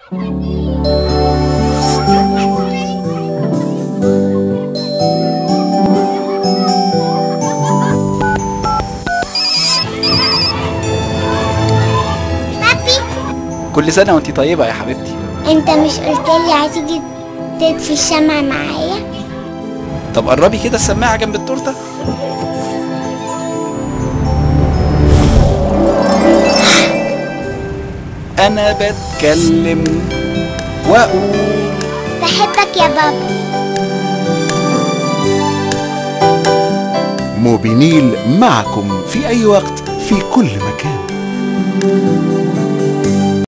بابي كل سنة وانت طيبة يا حبيبتي انت مش قلت لي هتيجي تطفي الشمع معايا طب قربي كده السماعة جنب التورتة أنا بتكلم وأقول بحبك يا بابا موبينيل معكم في أي وقت في كل مكان